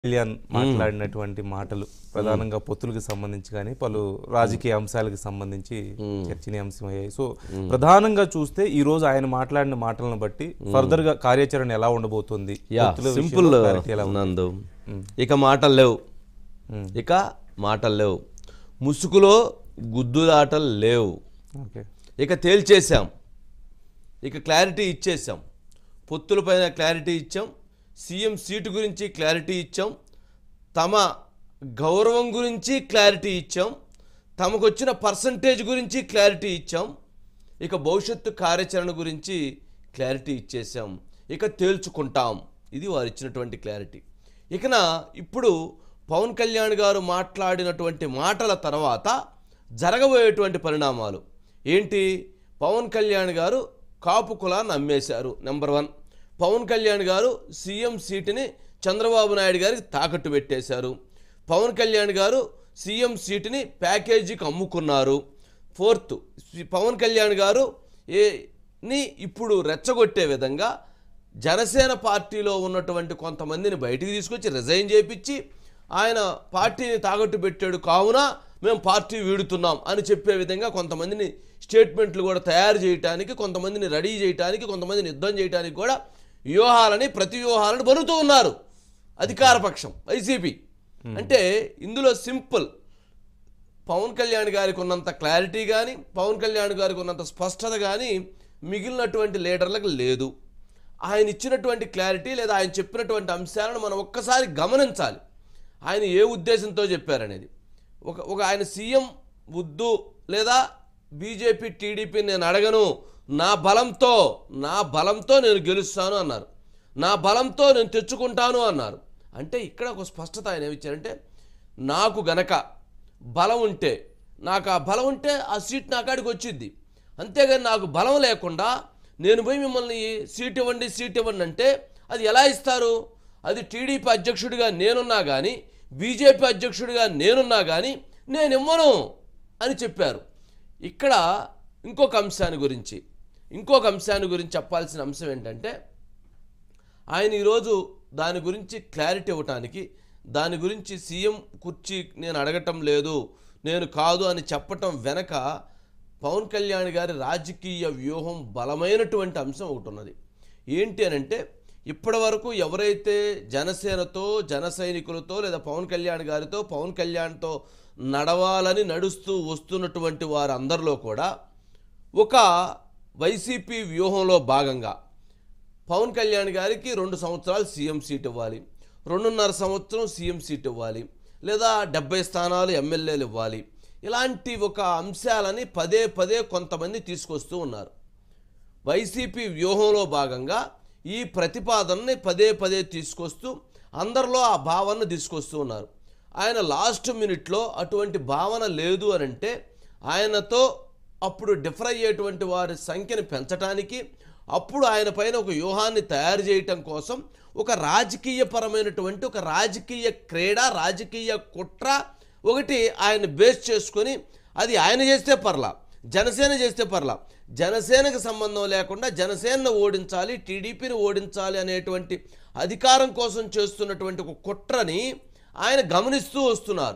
కళ్యాణ్ మాట్లాడినటువంటి మాటలు ప్రధానంగా పొత్తులకు సంబంధించి కానీ పలు రాజకీయ అంశాలకు సంబంధించి చర్చనీయాంశమయ్యాయి సో ప్రధానంగా చూస్తే ఈ రోజు ఆయన మాట్లాడిన మాటలను బట్టి ఫర్దర్ గా కార్యాచరణ ఎలా ఉండబోతుంది యా పొత్తుల విషయంలో సింపుల్ clarity ఎలా ఉంది? నందు ఇక మాటలు లేవు ఇక మాటలు లేవు ముసుగులో గుద్దులాటలు లేవు ఓకే ఇక తేల్చేసాం ఇక క్లారిటీ ఇచ్చేసాం పొత్తులపైన క్లారిటీ ఇచ్చాం సీఎం సీటు గురించి క్లారిటీ ఇచ్చాం తమ గౌరవం గురించి క్లారిటీ ఇచ్చాం తమకు వచ్చిన పర్సంటేజ్ గురించి క్లారిటీ ఇచ్చాం ఇక భవిష్యత్తు కార్యాచరణ గురించి క్లారిటీ ఇచ్చేసాం ఇక తేల్చుకుంటాం ఇది వారు ఇచ్చినటువంటి క్లారిటీ ఇకన ఇప్పుడు పవన్ కళ్యాణ్ గారు మాట్లాడినటువంటి మాటల తర్వాత జరగబోయేటువంటి పరిణామాలు ఏంటి పవన్ కళ్యాణ్ గారు కాపు కులాన్ని అమ్మేశారు నెంబర్ వన్ పవన్ కళ్యాణ్ గారు సీఎం సీటుని చంద్రబాబు నాయుడు గారికి తాకట్టు పెట్టేశారు పవన్ కళ్యాణ్ గారు సీఎం సీటుని ప్యాకేజీకి అమ్ముకున్నారు ఫోర్త్ పవన్ కళ్యాణ్ గారు ఏ ని ఇప్పుడు రెచ్చగొట్టే విధంగా జనసేన పార్టీలో ఉన్నటువంటి కొంతమందిని బయటికి తీసుకొచ్చి రిజైన్ చేయించి ఆయన పార్టీని తాకట్టు పెట్టాడు కావున మేము పార్టీ వీడుతున్నాం అని చెప్పే విధంగా కొంతమందిని స్టేట్మెంట్లు కూడా తయారు చేయడానికి కొంతమందిని రెడీ చేయడానికి కొంతమందిని యుద్ధం చేయడానికి కూడా వ్యూహాలని ప్రతి వ్యూహాలను బలుతూ ఉన్నారు అధికార పక్షం వైసీపీ అంటే ఇందులో సింపుల్ పవన్ కళ్యాణ్ గారికి ఉన్నంత క్లారిటీ కానీ పవన్ కళ్యాణ్ గారికి ఉన్నంత స్పష్టత కానీ మిగిలినటువంటి లీడర్లకు లేదు ఆయన ఇచ్చినటువంటి క్లారిటీ లేదా ఆయన చెప్పినటువంటి అంశాలను మనం ఒక్కసారి గమనించాలి ఆయన ఏ ఉద్దేశంతో చెప్పారనేది ఒక ఒక ఆయన సీఎం వద్దు లేదా బీజేపీ టీడీపీ నేను అడగను నా బలంతో నా బలంతో నేను గెలుస్తాను అన్నారు నా బలంతో నేను తెచ్చుకుంటాను అన్నారు అంటే ఇక్కడ ఒక స్పష్టత ఆయన ఏమిచ్చారంటే నాకు గనక బలం ఉంటే నాకు ఆ బలం ఉంటే ఆ సీట్ నా కాడికి వచ్చింది అంతేగాని నాకు బలం లేకుండా నేను పోయి మిమ్మల్ని సీట్ ఇవ్వండి సీట్ ఇవ్వండి అంటే అది ఎలా ఇస్తారు అది టీడీపీ అధ్యక్షుడిగా నేనున్నా కానీ బీజేపీ అధ్యక్షుడిగా నేనున్నా కానీ నేను ఇవ్వను అని చెప్పారు ఇక్కడ ఇంకొక అంశాన్ని గురించి ఇంకొక అంశాన్ని గురించి చెప్పాల్సిన అంశం ఏంటంటే ఆయన ఈరోజు దాని గురించి క్లారిటీ ఇవ్వటానికి దాని గురించి సీఎం కుర్చీ నేను అడగటం లేదు నేను కాదు అని చెప్పటం వెనక పవన్ కళ్యాణ్ గారి రాజకీయ వ్యూహం బలమైనటువంటి అంశం ఒకటి ఉన్నది ఏంటి అని అంటే ఇప్పటి వరకు ఎవరైతే జనసేనతో జన సైనికులతో లేదా పవన్ కళ్యాణ్ గారితో పవన్ కళ్యాణ్తో నడవాలని నడుస్తూ వస్తున్నటువంటి వారందరిలో కూడా ఒక వైసీపీ వ్యూహంలో భాగంగా పవన్ కళ్యాణ్ గారికి రెండు సంవత్సరాలు సీఎం సీట్ ఇవ్వాలి రెండున్నర సంవత్సరం సీఎం సీట్ ఇవ్వాలి లేదా డెబ్బై స్థానాలు ఎమ్మెల్యేలు ఇవ్వాలి ఇలాంటి ఒక అంశాలని పదే పదే కొంతమంది తీసుకొస్తూ ఉన్నారు వైసీపీ వ్యూహంలో భాగంగా ఈ ప్రతిపాదనని పదే పదే తీసుకొస్తూ అందరిలో ఆ భావనను తీసుకొస్తూ ఉన్నారు ఆయన లాస్ట్ మినిట్లో అటువంటి భావన లేదు అని అంటే ఆయనతో అప్పుడు డిఫర్ అయ్యేటువంటి వారి సంఖ్యను పెంచడానికి అప్పుడు ఆయన పైన ఒక వ్యూహాన్ని తయారు చేయటం కోసం ఒక రాజకీయపరమైనటువంటి ఒక రాజకీయ క్రీడ రాజకీయ కుట్ర ఒకటి ఆయన బేస్ చేసుకొని అది ఆయన చేస్తే పర్లా జనసేన చేస్తే పర్లా జనసేనకు సంబంధం లేకుండా జనసేనను ఓడించాలి టీడీపీని ఓడించాలి అనేటువంటి అధికారం కోసం చేస్తున్నటువంటి ఒక కుట్రని ఆయన గమనిస్తూ వస్తున్నారు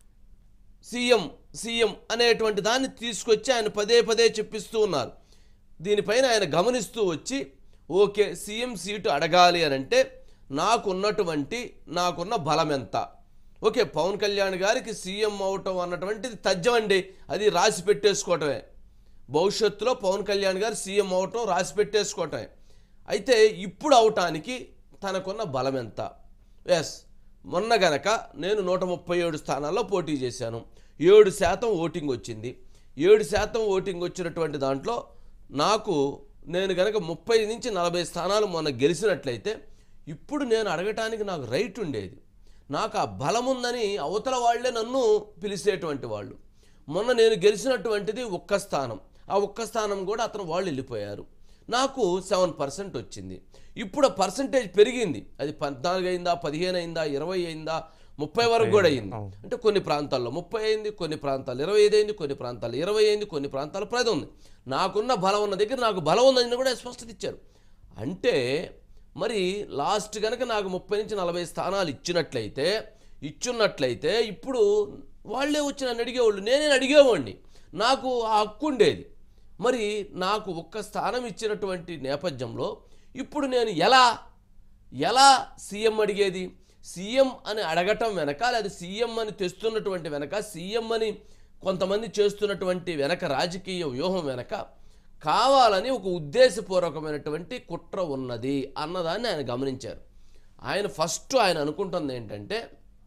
సీఎం సీఎం అనేటువంటి దాన్ని తీసుకొచ్చి ఆయన పదే పదే చెప్పిస్తూ ఉన్నారు దీనిపైన ఆయన గమనిస్తూ వచ్చి ఓకే సీఎం సీటు అడగాలి అని అంటే నాకున్నటువంటి నాకున్న బలం ఎంత ఓకే పవన్ కళ్యాణ్ గారికి సీఎం అవటం అన్నటువంటిది తథ్యమండి అది రాసి పెట్టేసుకోవటమే భవిష్యత్తులో పవన్ కళ్యాణ్ గారు సీఎం అవటం రాసి పెట్టేసుకోవటమే అయితే ఇప్పుడు అవటానికి తనకున్న బలం ఎంత ఎస్ మొన్న గనక నేను నూట ముప్పై ఏడు స్థానాల్లో పోటీ చేశాను ఏడు శాతం ఓటింగ్ వచ్చింది ఏడు శాతం ఓటింగ్ వచ్చినటువంటి దాంట్లో నాకు నేను గనక ముప్పై నుంచి నలభై స్థానాలు మొన్న గెలిచినట్లయితే ఇప్పుడు నేను అడగటానికి నాకు రైట్ ఉండేది నాకు ఆ బలం ఉందని అవతల వాళ్ళే నన్ను పిలిచేటువంటి వాళ్ళు మొన్న నేను గెలిచినటువంటిది ఒక్క స్థానం ఆ ఒక్క స్థానం కూడా అతను వాళ్ళు వెళ్ళిపోయారు నాకు సెవెన్ పర్సెంట్ వచ్చింది ఇప్పుడు పర్సంటేజ్ పెరిగింది అది పద్నాలుగు అయిందా పదిహేను అయిందా ఇరవై అయిందా ముప్పై వరకు కూడా అయింది అవును. అంటే కొన్ని ప్రాంతాల్లో ముప్పై అయింది కొన్ని ప్రాంతాలు ఇరవై ఐదు అయింది కొన్ని ప్రాంతాలు ఇరవై అయింది కొన్ని ప్రాంతాలు పది ఉంది నాకున్న బలం ఉన్న దగ్గర నాకు బలం ఉందని కూడా స్పష్టత ఇచ్చారు అంటే మరి లాస్ట్ కనుక నాకు ముప్పై నుంచి నలభై స్థానాలు ఇచ్చినట్లయితే ఇచ్చున్నట్లయితే ఇప్పుడు వాళ్ళే వచ్చి నన్ను అడిగేవాళ్ళు నేనే అడిగేవాడిని నాకు ఆ హక్కు ఉండేది మరి నాకు ఒక్క స్థానం ఇచ్చినటువంటి నేపథ్యంలో ఇప్పుడు నేను ఎలా ఎలా సీఎం అడిగేది సీఎం అని అడగటం వెనక లేదా సీఎం అని తెస్తున్నటువంటి వెనక సీఎం అని కొంతమంది చేస్తున్నటువంటి వెనక రాజకీయ వ్యూహం వెనక కావాలని ఒక ఉద్దేశపూర్వకమైనటువంటి కుట్ర ఉన్నది అన్నదాన్ని ఆయన గమనించారు ఆయన ఫస్ట్ ఆయన అనుకుంటుంది ఏంటంటే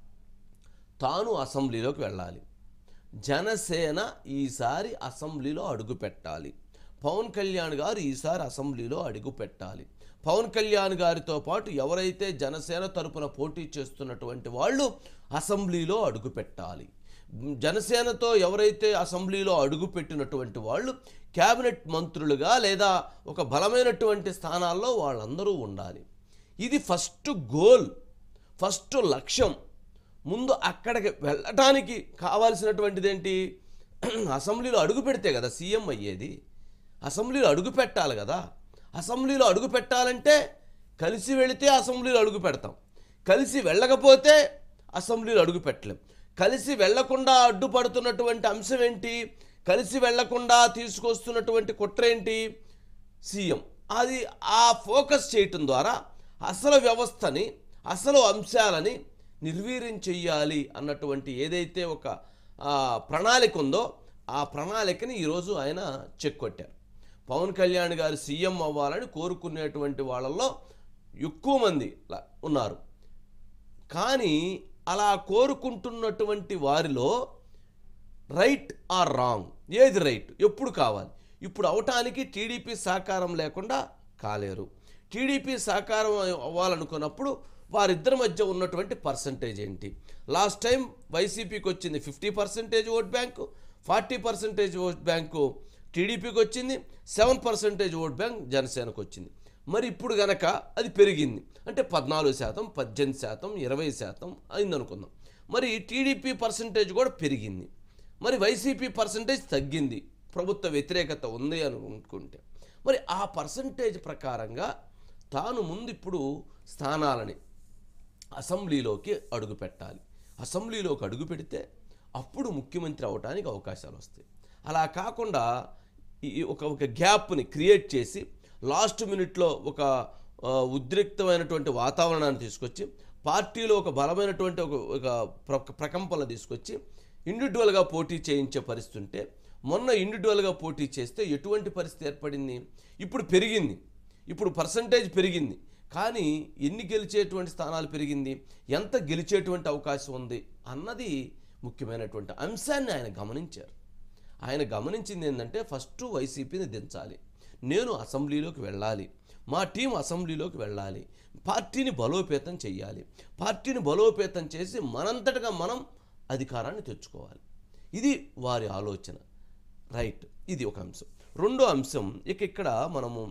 తాను అసెంబ్లీలోకి వెళ్ళాలి జనసేన ఈసారి అసెంబ్లీలో అడుగు పెట్టాలి పవన్ కళ్యాణ్ గారు ఈసారి అసెంబ్లీలో అడుగు పెట్టాలి పవన్ కళ్యాణ్ గారితో పాటు ఎవరైతే జనసేన తరపున పోటీ చేస్తున్నటువంటి వాళ్ళు అసెంబ్లీలో అడుగు పెట్టాలి జనసేనతో ఎవరైతే అసెంబ్లీలో అడుగు పెట్టినటువంటి వాళ్ళు కేబినెట్ మంత్రులుగా లేదా ఒక బలమైనటువంటి స్థానాల్లో వాళ్ళందరూ ఉండాలి ఇది ఫస్ట్ గోల్ ఫస్ట్ లక్ష్యం ముందు అక్కడికి వెళ్ళటానికి కావాల్సినటువంటిది ఏంటి అసెంబ్లీలో అడుగు పెడితే కదా సీఎం అయ్యేది అసెంబ్లీలో అడుగు పెట్టాలి కదా అసెంబ్లీలో అడుగు పెట్టాలంటే కలిసి వెళితే అసెంబ్లీలో అడుగు పెడతాం కలిసి వెళ్ళకపోతే అసెంబ్లీలో అడుగు పెట్టలేం కలిసి వెళ్లకుండా అడ్డుపడుతున్నటువంటి అంశం ఏంటి కలిసి వెళ్లకుండా తీసుకొస్తున్నటువంటి కుట్ర ఏంటి సీఎం అది ఆ ఫోకస్ చేయటం ద్వారా అసలు వ్యవస్థని అసలు అంశాలని నిర్వీర్యం చెయ్యాలి అన్నటువంటి ఏదైతే ఒక ఆ, ప్రణాళిక ఉందో ఆ ప్రణాళికని ఈరోజు ఆయన చెక్ కొట్టారు పవన్ కళ్యాణ్ గారు సీఎం అవ్వాలని కోరుకునేటువంటి వాళ్ళల్లో ఎక్కువ మంది ల- ఉన్నారు కానీ అలా కోరుకుంటున్నటువంటి వారిలో రైట్ ఆర్ రాంగ్ ఏది రైట్ ఎప్పుడు కావాలి ఇప్పుడు అవటానికి టీడీపీ సహకారం లేకుండా కాలేరు టీడీపీ సహకారం అవ్వాలనుకున్నప్పుడు వారిద్దరి మధ్య ఉన్నటువంటి పర్సంటేజ్ ఏంటి లాస్ట్ టైం వైసీపీకి వచ్చింది fifty percentage vote bank forty percentage vote bank టీడీపీకి వచ్చింది సెవెన్ పర్సెంటేజ్ ఓట్ బ్యాంక్ జనసేనకు వచ్చింది మరి ఇప్పుడు గనక అది పెరిగింది అంటే పద్నాలుగు శాతం పద్దెనిమిది శాతం ఇరవై శాతం అయిందనుకుందాం మరి టీడీపీ పర్సంటేజ్ కూడా పెరిగింది మరి వైసీపీ పర్సంటేజ్ తగ్గింది ప్రభుత్వ వ్యతిరేకత ఉంది అని అనుకుంటే మరి ఆ పర్సంటేజ్ ప్రకారంగా తాను ముందు ఇప్పుడు స్థానాలని అసెంబ్లీలోకి అడుగు పెట్టాలి అసెంబ్లీలోకి అడుగు పెడితే అప్పుడు ముఖ్యమంత్రి అవడానికి అవకాశాలు వస్తాయి అలా కాకుండా ఈ ఒక ఒక గ్యాప్ని క్రియేట్ చేసి లాస్ట్ మినిట్లో ఒక ఆ, ఉద్రిక్తమైనటువంటి వాతావరణాన్ని తీసుకొచ్చి పార్టీలో ఒక బలమైనటువంటి ఒక ఒక ప్ర- ప్రకంపన తీసుకొచ్చి ఇండివిజువల్గా పోటీ చేయించే పరిస్థితి ఉంటే మొన్న ఇండివిజువల్గా పోటీ చేస్తే ఎటువంటి పరిస్థితి ఏర్పడింది ఇప్పుడు పెరిగింది ఇప్పుడు పర్సంటేజ్ పెరిగింది కానీ ఎన్ని గెలిచేటువంటి స్థానాలు పెరిగింది ఎంత గెలిచేటువంటి అవకాశం ఉంది అన్నది ముఖ్యమైనటువంటి అంశాన్ని ఆయన గమనించారు ఆయన గమనించింది ఏంటంటే ఫస్ట్ వైసీపీని దించాలి నేను అసెంబ్లీలోకి వెళ్ళాలి మా టీం అసెంబ్లీలోకి వెళ్ళాలి పార్టీని బలోపేతం చేయాలి పార్టీని బలోపేతం చేసి మనంతటగా మనం అధికారాన్ని తెచ్చుకోవాలి ఇది వారి ఆలోచన రైట్ ఇది ఒక అంశం రెండో అంశం ఇక ఇక్కడ మనము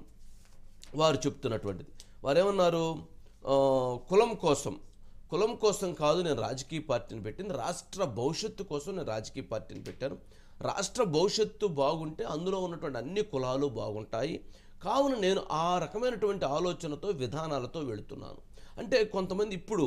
వారు చెప్తున్నటువంటిది వారు ఏమన్నారు ఆ, కులం కోసం కులం కోసం కాదు నేను రాజకీయ పార్టీని పెట్టింది రాష్ట్ర భవిష్యత్తు కోసం నేను రాజకీయ పార్టీని పెట్టాను రాష్ట్ర భవిష్యత్తు బాగుంటే అందులో ఉన్నటువంటి అన్ని కులాలు బాగుంటాయి కావున నేను ఆ రకమైనటువంటి ఆలోచనతో విధానాలతో వెళుతున్నాను అంటే కొంతమంది ఇప్పుడు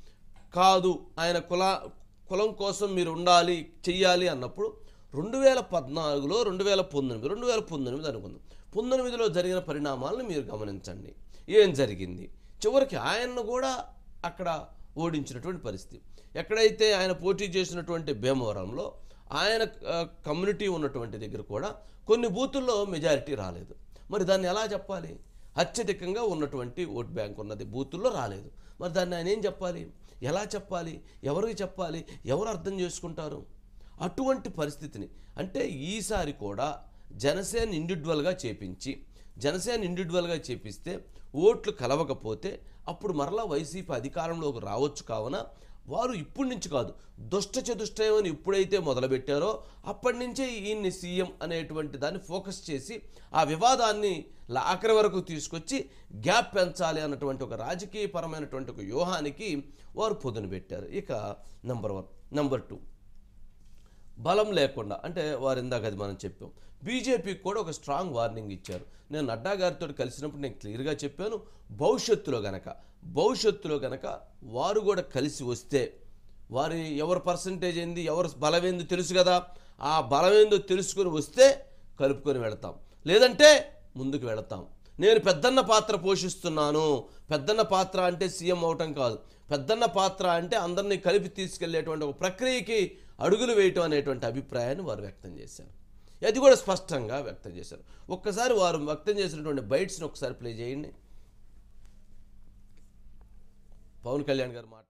కాదు ఆయన కుల కులం కోసం మీరు ఉండాలి చెయ్యాలి అన్నప్పుడు రెండు వేల పద్నాలుగులో రెండు వేల పంతొమ్మిది రెండు వేల పంతొమ్మిది అనుకుందాం పంతొమ్మిదిలో జరిగిన పరిణామాలను మీరు గమనించండి ఏం జరిగింది చివరికి ఆయన్ను కూడా అక్కడ ఓడించినటువంటి పరిస్థితి ఎక్కడైతే ఆయన పోటీ చేసినటువంటి భీమవరంలో ఆయన ఆ, కమ్యూనిటీ ఉన్నటువంటి దగ్గర కూడా కొన్ని బూతుల్లో మెజారిటీ రాలేదు మరి దాన్ని ఎలా చెప్పాలి అత్యధికంగా ఉన్నటువంటి ఓట్ బ్యాంక్ ఉన్నది బూతుల్లో రాలేదు మరి దాన్ని ఆయన ఏం చెప్పాలి ఎలా చెప్పాలి ఎవరికి చెప్పాలి ఎవరు అర్థం చేసుకుంటారు అటువంటి పరిస్థితిని అంటే ఈసారి కూడా జనసేన ఇండివిజువల్గా చేపించి జనసేన ఇండివిజువల్గా చేపిస్తే ఓట్లు కలవకపోతే అప్పుడు మరలా వైసీపీ అధికారంలోకి రావచ్చు కావున వారు ఇప్పటి నుంచి కాదు దుష్ట చతుష్టయం ఎప్పుడైతే మొదలుపెట్టారో అప్పటి నుంచే ఈయన్ని సీఎం అనేటువంటి దాన్ని ఫోకస్ చేసి ఆ వివాదాన్ని లా- ఆఖరి వరకు తీసుకొచ్చి గ్యాప్ పెంచాలి అన్నటువంటి ఒక రాజకీయపరమైనటువంటి ఒక వ్యూహానికి వారు పొదును పెట్టారు ఇక నెంబర్ వన్ నెంబర్ టూ బలం లేకుండా అంటే వారు ఇందాక అది మనం చెప్పాం బీజేపీకి కూడా ఒక స్ట్రాంగ్ వార్నింగ్ ఇచ్చారు నేను నడ్డా గారితో కలిసినప్పుడు నేను క్లియర్గా చెప్పాను భవిష్యత్తులో గనక భవిష్యత్తులో గనక వారు కూడా కలిసి వస్తే వారి ఎవరి పర్సంటేజ్ ఏంది ఎవరు బలమేందో తెలుసు కదా ఆ బలమేందో తెలుసుకొని వస్తే కలుపుకొని వెళతాం లేదంటే ముందుకు వెళతాం నేను పెద్దన్న పాత్ర పోషిస్తున్నాను పెద్దన్న పాత్ర అంటే సీఎం అవటం కాదు పెద్దన్న పాత్ర అంటే అందరినీ కలిపి తీసుకెళ్లేటువంటి ఒక ప్రక్రియకి అడుగులు వేయటం అనేటువంటి అభిప్రాయాన్ని వారు వ్యక్తం చేశారు అది కూడా స్పష్టంగా వ్యక్తం చేశారు ఒక్కసారి వారు వ్యక్తం చేసినటువంటి బైట్స్ని ఒకసారి ప్లే చేయండి పవన్ కళ్యాణ్ గారు మాట్లాడారు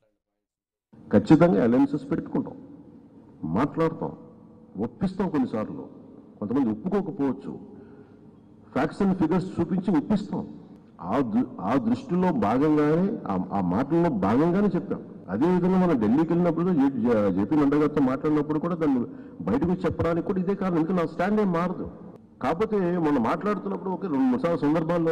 ఖచ్చితంగా అలయన్సెస్ పెట్టుకుంటాం మాట్లాడతాం ఒప్పిస్తాం కొన్నిసార్లు కొంతమంది ఒప్పుకోకపోవచ్చు ఫ్యాక్ట్స్ అండ్ ఫిగర్స్ చూపించి ఒప్పిస్తాం ఆ దృ- ఆ దృష్టిలో భాగంగానే ఆ- ఆ మాటల్లో భాగంగానే చెప్పాం అదేవిధంగా మనం ఢిల్లీకి వెళ్ళినప్పుడు జే- జే- జేపీ నడ్డా గారితో మాట్లాడినప్పుడు కూడా దాన్ని బయటకు వచ్చి చెప్పడానికి కూడా ఇదే కారణం ఇంకా నా స్టాండ్ ఏం మారదు కాకపోతే మనం మాట్లాడుతున్నప్పుడు ఒక రెండు మూడు సార్లు సందర్భాల్లో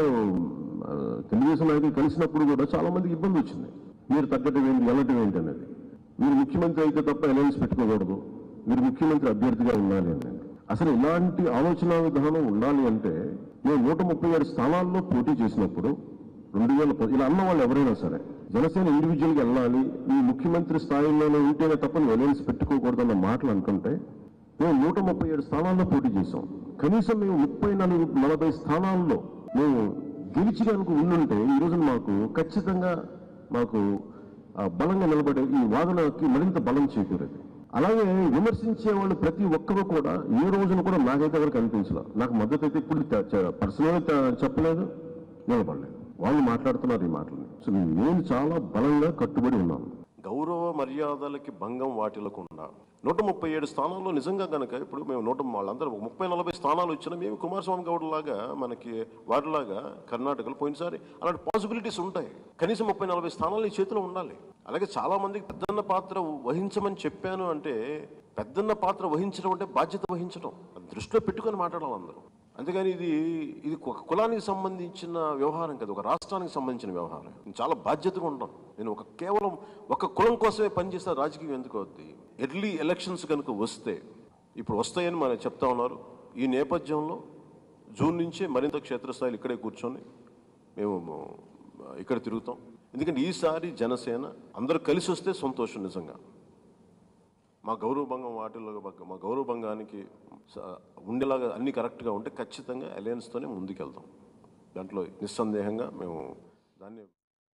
ఆ, తెలుగుదేశం నాయకులు కలిసినప్పుడు కూడా చాలా మందికి ఇబ్బంది వచ్చింది మీరు తగ్గటం ఏంటి వెళ్ళటం ఏంటి అనేది మీరు ముఖ్యమంత్రి అయితే తప్ప అలయన్స్ పెట్టుకోకూడదు మీరు ముఖ్యమంత్రి అభ్యర్థిగా ఉండాలి అని అసలు ఇలాంటి ఆలోచన విధానం ఉండాలి అంటే మేము నూట ముప్పై ఏడు స్థానాల్లో పోటీ చేసినప్పుడు రెండు వేల పది ఇలా అన్న వాళ్ళు ఎవరైనా సరే జనసేన ఇండివిజువల్గా వెళ్ళాలి ఈ ముఖ్యమంత్రి స్థాయిలోనే ఉంటేనే తప్ప నువ్వు అలయన్స్ పెట్టుకోకూడదన్న మాటలు అంటుంటే మేము నూట ముప్పై ఏడు స్థానాల్లో పోటీ చేసాం కనీసం మేము ముప్పై నాలుగు నలభై స్థానాల్లో మేము గెలిచి కనుక ఉండుంటే ఈ రోజున మాకు ఖచ్చితంగా మాకు ఆ, బలంగా నిలబడే ఈ వాదనకి మరింత బలం చేకూరేది అలాగే విమర్శించే వాళ్ళు ప్రతి ఒక్కరూ కూడా ఏ రోజున కూడా నాకైతే ఎవరికి అనిపించలే నాకు మద్దతు అయితే ఇప్పుడు పర్సనల్గా చెప్పలేదు నిలబడలేదు వాళ్ళు మాట్లాడుతున్నారు ఈ మాటలని సో నేను చాలా బలంగా కట్టుబడి ఉన్నాను గౌరవ మర్యాదలకి భంగం వాటిల్లకుండా నూట ముప్పై ఏడు స్థానాల్లో నిజంగా కనుక ఇప్పుడు మేము నూట వాళ్ళందరూ ఒక ముప్పై నలభై స్థానాలు వచ్చినా మేము కుమారస్వామి గౌడ్ లాగా మనకి వారిలాగా కర్ణాటకలో పోయినసారి అలాంటి పాసిబిలిటీస్ ఉంటాయి కనీసం ముప్పై నలభై స్థానాలు ఈ చేతిలో ఉండాలి అలాగే చాలా మందికి పెద్దన్న పాత్ర వహించమని చెప్పాను అంటే పెద్దన్న పాత్ర వహించడం అంటే బాధ్యత వహించడం అది దృష్టిలో పెట్టుకొని మాట్లాడాలి అందరూ అంతేగాని ఇది ఇది ఒక కులానికి సంబంధించిన వ్యవహారం కదా ఒక రాష్ట్రానికి సంబంధించిన వ్యవహారం నేను చాలా బాధ్యతగా ఉంటాను నేను ఒక కేవలం ఒక కులం కోసమే పనిచేస్తే రాజకీయం ఎందుకు అవుద్ది ఎర్లీ ఎలక్షన్స్ కనుక వస్తే ఇప్పుడు వస్తాయని మనం చెప్తా ఉన్నారు ఈ నేపథ్యంలో జూన్ నుంచే మరింత క్షేత్రస్థాయిలో ఇక్కడే కూర్చొని మేము ఇక్కడ తిరుగుతాం ఎందుకంటే ఈసారి జనసేన అందరూ కలిసి వస్తే సంతోషం నిజంగా మా గౌరవభంగం వాటిల్లో బగ్గ- మా గౌరవభంగానికి స- ఉండేలాగా అన్ని కరెక్ట్గా ఉంటే ఖచ్చితంగా అలయన్స్తోనే ముందుకెళ్తాం దాంట్లో నిస్సందేహంగా మేము దాన్ని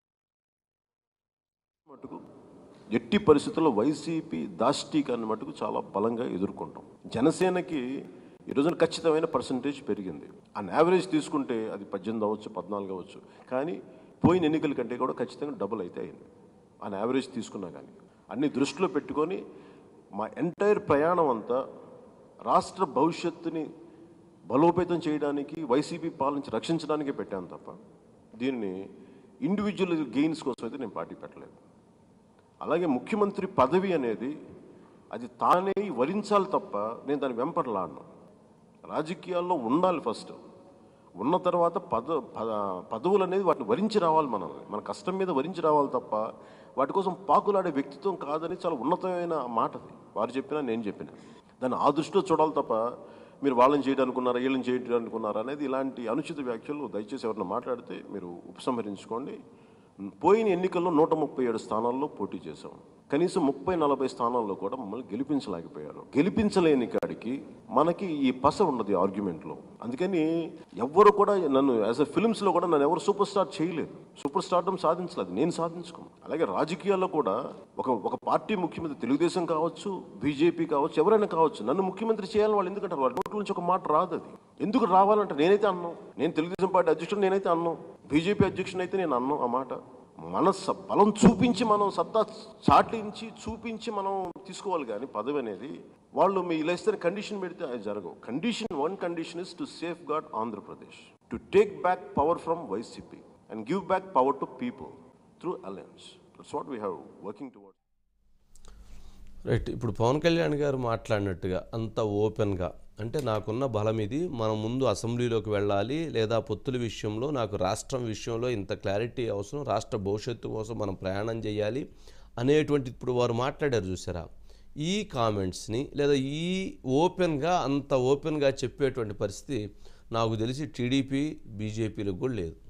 మటుకు ఎట్టి పరిస్థితుల్లో వైసీపీ దాష్టీకరణ మటుకు చాలా బలంగా ఎదుర్కొంటాం జనసేనకి ఈ రోజున ఖచ్చితమైన పర్సంటేజ్ పెరిగింది అన్ యావరేజ్ తీసుకుంటే అది పద్దెనిమిది అవ్వచ్చు పద్నాలుగు అవ్వచ్చు కానీ పోయిన ఎన్నికల కంటే కూడా ఖచ్చితంగా డబుల్ అయితే అయింది అన్ యావరేజ్ తీసుకున్నా కానీ అన్ని దృష్టిలో పెట్టుకొని మా ఎంటైర్ ప్రయాణం అంతా రాష్ట్ర భవిష్యత్తుని బలోపేతం చేయడానికి వైసీపీ పాలించి రక్షించడానికే పెట్టాను తప్ప దీనిని ఇండివిజువల్ గెయిన్స్ కోసం అయితే నేను పార్టీ పెట్టలేదు అలాగే ముఖ్యమంత్రి పదవి అనేది అది తానే వరించాలి తప్ప నేను దాన్ని వెంపడలాడను రాజకీయాల్లో ఉండాలి ఫస్ట్ ఉన్న తర్వాత పద పద పదవులు అనేది వాటిని వరించి రావాలి మనం మన కష్టం మీద వరించి రావాలి తప్ప వాటి కోసం పాకులాడే వ్యక్తిత్వం కాదని చాలా ఉన్నతమైన మాట అది వారు చెప్పినా నేను చెప్పినా దాన్ని ఆ దృష్టిలో చూడాలి తప్ప మీరు వాళ్ళని చేయడం అనుకున్నారా వీళ్ళని చేయడం అనుకున్నారా అనేది ఇలాంటి అనుచిత వ్యాఖ్యలు దయచేసి ఎవరైనా మాట్లాడితే మీరు ఉపసంహరించుకోండి పోయిన ఎన్నికల్లో నూట ముప్పై ఏడు స్థానాల్లో పోటీ చేశాం కనీసం ముప్పై నలభై స్థానాల్లో కూడా మమ్మల్ని గెలిపించలేకపోయారు గెలిపించలేని కాడికి మనకి ఈ పస ఉన్నది ఆర్గ్యుమెంట్లో అందుకని ఎవ్వరు కూడా నన్ను యాజ్ అ ఫిల్మ్స్లో కూడా నన్ను ఎవరు సూపర్ స్టార్ చేయలేదు సూపర్ స్టార్డం సాధించలేదు నేను సాధించుకున్నాను అలాగే రాజకీయాల్లో కూడా ఒక ఒక పార్టీ ముఖ్యమంత్రి తెలుగుదేశం కావచ్చు బీజేపీ కావచ్చు ఎవరైనా కావచ్చు నన్ను ముఖ్యమంత్రి చేయాలని వాళ్ళు ఎందుకంటారు వాళ్ళ నోట్ల నుంచి ఒక మాట రాదు అది ఎందుకు రావాలంటే నేనైతే అన్నాం నేను తెలుగుదేశం పార్టీ అధ్యక్షుడు నేనైతే అన్నాం బీజేపీ అధ్యక్షుడు అయితే నేను అన్నాం ఆ మాట మన స- బలం చూపించి మనం సత్తా చాటించి చూపించి మనం తీసుకోవాలి కానీ పదవి అనేది వాళ్ళు మీ ఇలా ఇస్తే కండిషన్ పెడితే అది జరగవు condition one condition is to safeguard Andhra Pradesh to take back power from YCP and give back power to people through alliance that's what we have working toward right ఇప్పుడు పవన్ కళ్యాణ్ గారు మాట్లాడినట్టుగా అంత ఓపెన్గా అంటే నాకున్న బలం ఇది మనం ముందు అసెంబ్లీలోకి వెళ్ళాలి లేదా పొత్తుల విషయంలో నాకు రాష్ట్రం విషయంలో ఇంత క్లారిటీ అవసరం రాష్ట్ర భవిష్యత్తు కోసం మనం ప్రయాణం చేయాలి అనేటువంటి ఇప్పుడు వారు మాట్లాడారు చూసారా ఈ కామెంట్స్ని లేదా ఈ ఓపెన్గా అంత ఓపెన్గా చెప్పేటువంటి పరిస్థితి నాకు తెలిసి టీడీపీ బీజేపీలకు కూడా లేదు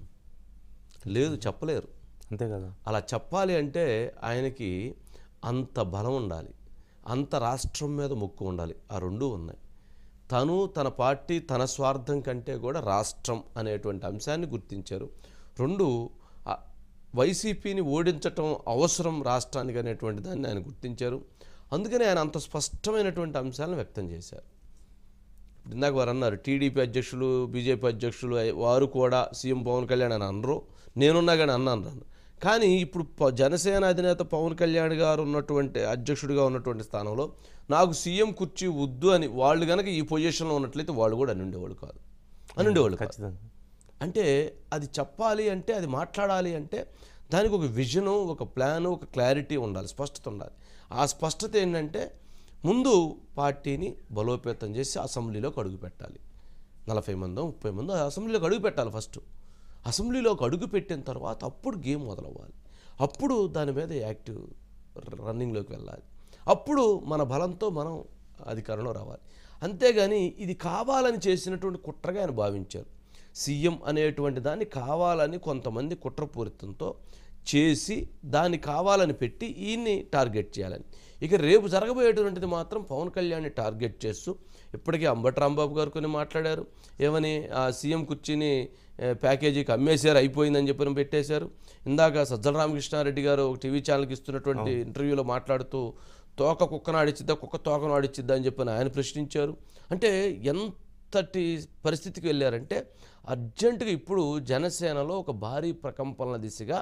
లేదు చెప్పలేరు అంతే కదా అలా చెప్పాలి అంటే ఆయనకి అంత బలం ఉండాలి అంత రాష్ట్రం మీద మొక్కు ఉండాలి ఆ రెండూ ఉన్నాయి తను తన పార్టీ తన స్వార్థం కంటే కూడా రాష్ట్రం అనేటువంటి అంశాన్ని గుర్తించారు రెండు ఆ వైసీపీని ఓడించటం అవసరం రాష్ట్రానికి అనేటువంటి దాన్ని ఆయన గుర్తించారు అందుకని ఆయన అంత స్పష్టమైనటువంటి అంశాలను వ్యక్తం చేశారు ఇప్పుడు ఇందాక వారు అన్నారు టీడీపీ అధ్యక్షులు బీజేపీ అధ్యక్షులు అయ్- వారు కూడా సీఎం పవన్ కళ్యాణ్ అని అనరు నేనున్నా కానీ అన్నాను నన్ను కానీ ఇప్పుడు ప- జనసేన అధినేత పవన్ కళ్యాణ్ గారు ఉన్నటువంటి అధ్యక్షుడిగా ఉన్నటువంటి స్థానంలో నాకు సీఎం కుర్చీ వద్దు అని వాళ్ళు కనుక ఈ పొజిషన్లో ఉన్నట్లయితే వాళ్ళు కూడా అని ఉండేవాళ్ళు కాదు అని ఉండేవాళ్ళు కాదు ఖచ్చితంగా అంటే అది చెప్పాలి అంటే అది మాట్లాడాలి అంటే దానికి ఒక విజను ఒక ప్లాను ఒక క్లారిటీ ఉండాలి స్పష్టత ఉండాలి ఆ స్పష్టత ఏంటంటే ముందు పార్టీని బలోపేతం చేసి అసెంబ్లీలోకి అడుగు పెట్టాలి నలభై మందో ముప్పై మందో అసెంబ్లీలోకి అడుగు పెట్టాలి ఫస్ట్ అసెంబ్లీలోకి అడుగు పెట్టిన తర్వాత అప్పుడు గేమ్ మొదలవ్వాలి అప్పుడు దాని మీద యాక్టివ్ రన్నింగ్లోకి వెళ్ళాలి అప్పుడు మన బలంతో మనం అధికారంలో రావాలి అంతేగాని ఇది కావాలని చేసినటువంటి కుట్రగా ఆయన భావించారు సీఎం అనేటువంటి దాన్ని కావాలని కొంతమంది కుట్రపూరితంతో చేసి దాన్ని కావాలని పెట్టి ఈయన్ని టార్గెట్ చేయాలని ఇక రేపు జరగబోయేటువంటిది మాత్రం పవన్ కళ్యాణ్ని టార్గెట్ చేస్తూ ఇప్పటికే అంబటి రాంబాబు గారు కొన్ని మాట్లాడారు ఏమని ఆ సీఎం కుర్చీని ఏ, ప్యాకేజీకి అమ్మేశారు అయిపోయిందని చెప్పి పెట్టేశారు ఇందాక సజ్జల రామకృష్ణారెడ్డి గారు ఒక టీవీ ఛానల్కి ఇస్తున్నటువంటి ఇంటర్వ్యూలో మాట్లాడుతూ తోక కుక్కను ఆడిచ్చిద్దా కుక్క తోకను ఆడిచ్చిద్దా అని చెప్పని ఆయన ప్రశ్నించారు అంటే ఎంతటి పరిస్థితికి వెళ్ళారంటే అర్జెంటుగా ఇప్పుడు జనసేనలో ఒక భారీ ప్రకంపనల దిశగా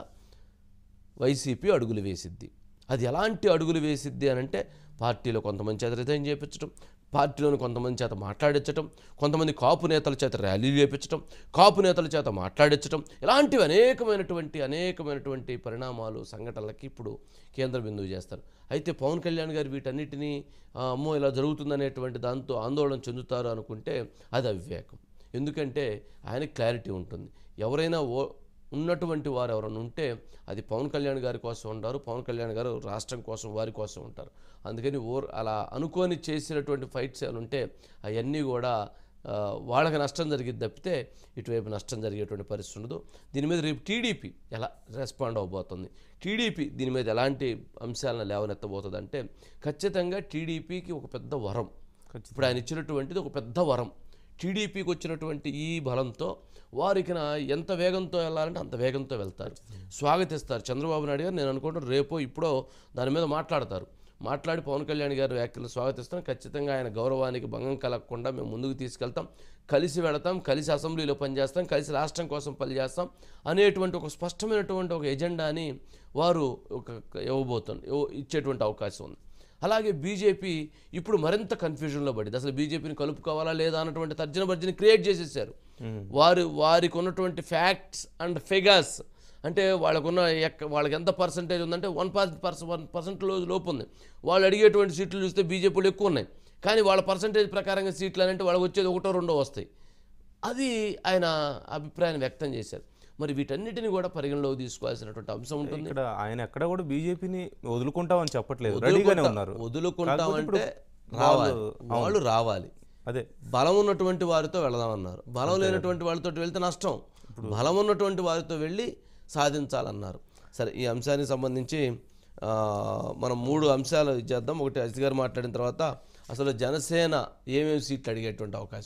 వైసీపీ అడుగులు వేసిద్ది అది ఎలాంటి అడుగులు వేసిద్ది అని అంటే పార్టీలో కొంతమంది చేత రిజైన్ చేయించడం పార్టీలోని కొంతమంది చేత మాట్లాడించడం కొంతమంది కాపు నేతల చేత ర్యాలీలు చేయించడం కాపు నేతల చేత మాట్లాడించడం ఇలాంటివి అనేకమైనటువంటి అనేకమైనటువంటి పరిణామాలు సంఘటనలకి ఇప్పుడు కేంద్ర బిందువు చేస్తారు అయితే పవన్ కళ్యాణ్ గారు వీటన్నిటినీ ఆ, అమ్మో ఇలా జరుగుతుందనేటువంటి దాంతో ఆందోళన చెందుతారు అనుకుంటే అది అవివేకం ఎందుకంటే ఆయనకి క్లారిటీ ఉంటుంది ఎవరైనా ఓ ఉన్నటువంటి వారు ఎవరైనా ఉంటే అది పవన్ కళ్యాణ్ గారి కోసం ఉంటారు పవన్ కళ్యాణ్ గారు రాష్ట్రం కోసం వారి కోసం ఉంటారు అందుకని ఓర్ అలా అనుకొని చేసినటువంటి ఫైట్స్ ఏమైనా ఉంటే అవన్నీ కూడా ఆ, వాళ్ళకి నష్టం జరిగింది తప్పితే ఇటువైపు నష్టం జరిగేటువంటి పరిస్థితి ఉండదు దీని మీద రేపు టీడీపీ ఎలా రెస్పాండ్ అవ్వబోతుంది టీడీపీ దీని మీద ఎలాంటి అంశాలను లేవనెత్తబోతుంది అంటే ఖచ్చితంగా టీడీపీకి ఒక పెద్ద వరం ఇప్పుడు ఆయన ఇచ్చినటువంటిది ఒక పెద్ద వరం టీడీపీకి వచ్చినటువంటి ఈ బలంతో వారికి నా ఎంత వేగంతో వెళ్ళాలంటే అంత వేగంతో వెళ్తారు స్వాగతిస్తారు చంద్రబాబు నాయుడు గారు నేను అనుకుంటాను రేపో ఇప్పుడో దాని మీద మాట్లాడతారు మాట్లాడి పవన్ కళ్యాణ్ గారి వ్యాఖ్యలు స్వాగతిస్తాం ఖచ్చితంగా ఆయన గౌరవానికి భంగం కలగకుండా మేము ముందుకు తీసుకెళ్తాం కలిసి వెళతాం కలిసి అసెంబ్లీలో పనిచేస్తాం కలిసి రాష్ట్రం కోసం పనిచేస్తాం అనేటువంటి ఒక స్పష్టమైనటువంటి ఒక ఎజెండాని వారు ఒక ఇవ్వబోతున్నారు ఇవ్వ- ఇచ్చేటువంటి అవకాశం ఉంది అలాగే బీజేపీ ఇప్పుడు మరింత కన్ఫ్యూజన్లో పడింది అసలు బీజేపీని కలుపుకోవాలా లేదా అన్నటువంటి తర్జన భర్జన క్రియేట్ చేసేసారు వారు వారికి ఉన్నటువంటి ఫ్యాక్ట్స్ అండ్ ఫిగర్స్ అంటే వాళ్ళకున్న ఎక్క వాళ్ళకి ఎంత పర్సంటేజ్ ఉందంటే వన్ పర్సెంట్ వన్ పర్సెంట్ లోపు ఉంది వాళ్ళు అడిగేటువంటి సీట్లు చూస్తే బీజేపీలు ఎక్కువ ఉన్నాయి కానీ వాళ్ళ పర్సంటేజ్ ప్రకారంగా సీట్లు అని అంటే వాళ్ళకి వచ్చేది ఒకటో రెండో వస్తాయి అది ఆయన అభిప్రాయాన్ని వ్యక్తం చేశారు మరి వీటన్నిటిని కూడా పరిగణలోకి తీసుకోవాల్సినటువంటి అంశం ఉంటుంది ఇక్కడ ఆయన ఎక్కడ కూడా బీజేపీని వదులుకుంటామని చెప్పట్లేదు రెడీగానే ఉన్నారు వదులుకుంటాం కాకపోతే ఇప్పుడు అంటే రావాలి వాళ్ళు- వాళ్ళు రావాలి అదే బలం ఉన్నటువంటి వారితో వెళదామన్నారు బలం లేనటువంటి వాళ్ళతో వెళ్తే నష్టం బలం ఉన్నటువంటి వారితో వెళ్ళి సాధించాలన్నారు సరే ఈ అంశానికి సంబంధించి ఆ, మనం మూడు అంశాలు చేద్దాం ఒకటి అజిత్ గారు మాట్లాడిన తర్వాత అసలు జనసేన ఏమేమి సీట్లు అడిగేటువంటి అవకాశం